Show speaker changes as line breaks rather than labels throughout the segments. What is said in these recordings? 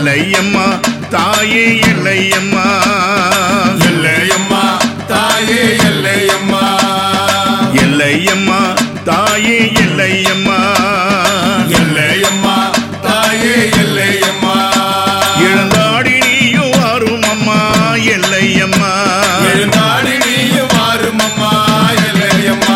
எல்லையம்மா தாயே எல்லையம்மா
எல்லையம்மா தாயே எல்லையம்மா
எல்லையம்மா தாயே எல்லையம்மா
எல்லையம்மா தாயே எல்லையம்மா
இழந்தாடி நீயும் வாரும் அம்மா எல்லையம்மா
எழுந்தாடி நீயும் மாறும் அம்மா எல்லையம்மா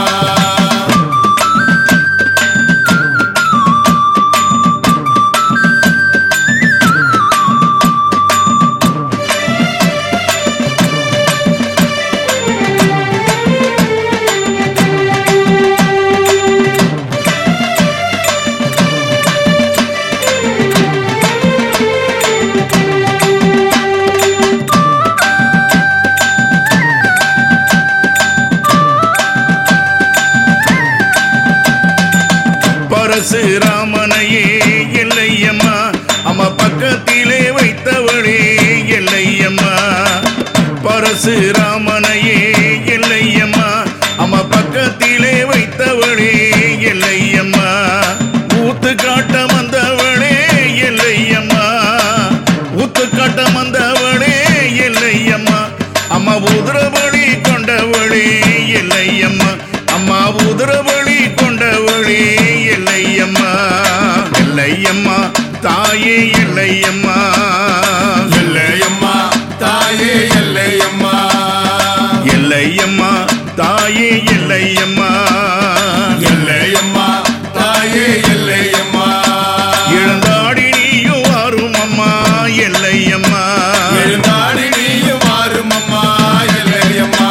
பரசுராமனையே எல்லையம்மா அம்மா பக்கத்திலே வைத்தவளே எல்லையம்மா பரசுராமனையே எல்லையம்மா அம்மா பக்கத்திலே வைத்தவளே எல்லையம்மா ஊத்து காட்ட வந்தவளே எல்லையம்மா ஊத்து காட்ட வந்தவளே எல்லையம்மா அம்மா உதிரபலி கொண்டவளே எல்லையம்மா அம்மா உதிரபலி கொண்டவளே எல்லையம்மா எல்லையம்மா தாயே எல்லையம்மா
எல்லையம்மா தாயே எல்லையம்மா
எல்லையம்மா தாயே எல்லையம்மா
எல்லையம்மா தாயே எல்லையம்மா
இழந்தாடி நீயும் வாரும் அம்மா எல்லையம்மா
எழுந்தாடி நீயும் மாறும் அம்மா எல்லையம்மா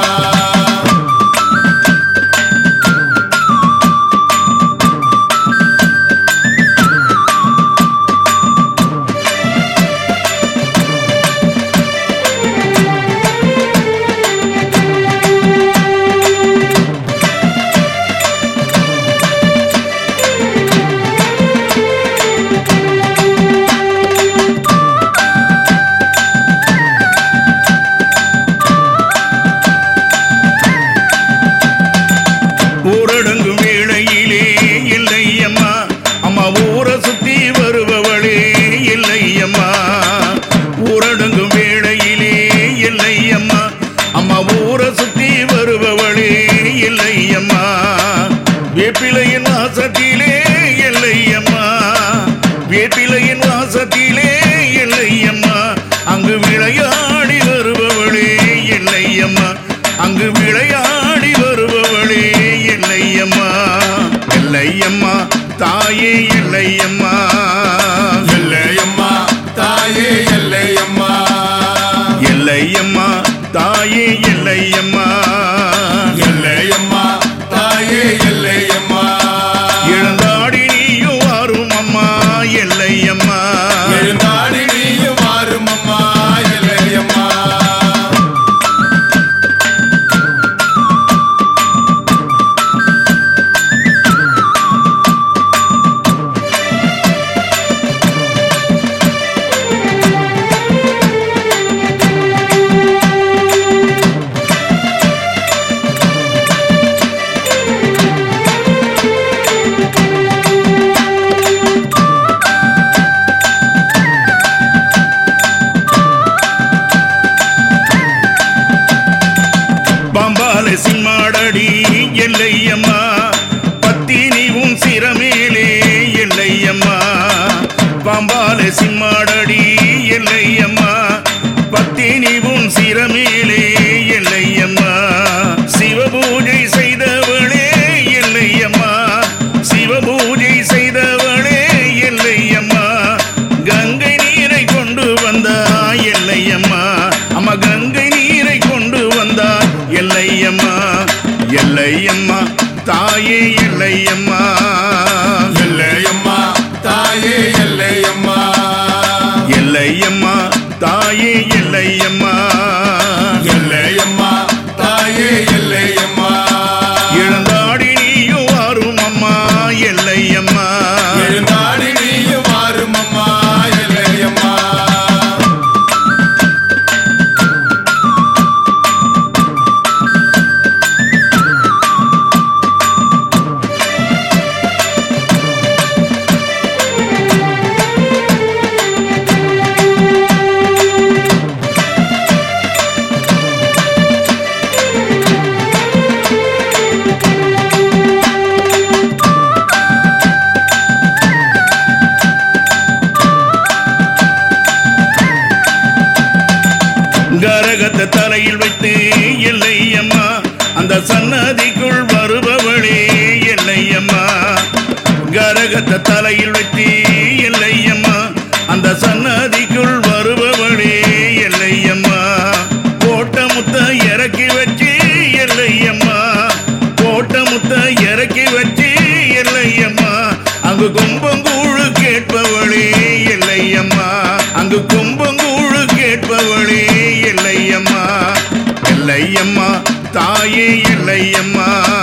ஊரடங்கும் வேளையிலே இல்லையம்மா அம்மா ஊரை சுத்தி வருபவளே இல்லையம்மா ஊரடங்கும் வேளையிலே இல்லையம்மா அம்மா ஊரை சுத்தி வருபவளே இல்லையம்மா வேப்பிலையின் வாசத்திலே இல்லையம்மா வேப்பிலையின் வாசத்திலே இல்லையம்மா அங்கு விளையாடி வருபவளே இல்லையம்மா அங்கு விளையாடி வருபவளே எல்லையம்மா எல்லையம்மா தாயே எல்லையம்மா
எல்லையம்மா தாயே எல்லையம்மா
எல்லையம்மா தாயே எல்லையம்மா
எல்லையம்மா தாயே எல்லையம்மா
இழந்தாடி நீயும் வாரும் அம்மா எல்லையம்மா
எழுந்தாடி நீயும் மாறும் அம்மா எல்லையம்மா
பம்பால சிம்மாடடி எல்லையம்மா பத்தினி உன் சிரமேலே எல்லையம்மா பம்பால சிம்மாடடி எல்லையம்மா பத்தினி உன் சிரமேலே எல்லையம்மா சிவபூஜை செய்தவளே எல்லையம்மா சிவபூஜை செய்தவளே எல்லையம்மா கங்கை நீரை கொண்டு வந்தா எல்லையம்மா அம்மா கங்கை நீரை கொண்டு வந்தா எல்லையம்மா எல்லையம்மா தாயே எல்லையம்மா
எல்லையம்மா தாயே எல்லையம்மா
எல்லையம்மா தாயே எல்லையம்மா
எல்லையம்மா தாயே எல்லையம்மா
இழந்தாடி நீயும் வாரும் அம்மா எல்லையம்மா
எழுந்தாடி நீயும் மாறும் அம்மா எல்லையம்மா
அந்த சன்னதிக்குள் வருபவளே எல்லையம்மா கரகத்தை தலையில் வச்சு எல்லையம்மா அந்த சன்னதிக்குள் வருபவளே எல்லையம்மா கோட்ட முத்த இறக்கி வச்சு எல்லையம்மா கோட்ட முத்த இறக்கி வச்சு எல்லையம்மா அங்கு கும்பங்கூழு கேட்பவளே எல்லையம்மா அங்கு கும்பங்கூழு கேட்பவளே எல்லையம்மா எல்லையம்மா தாயே எல்லையம்மா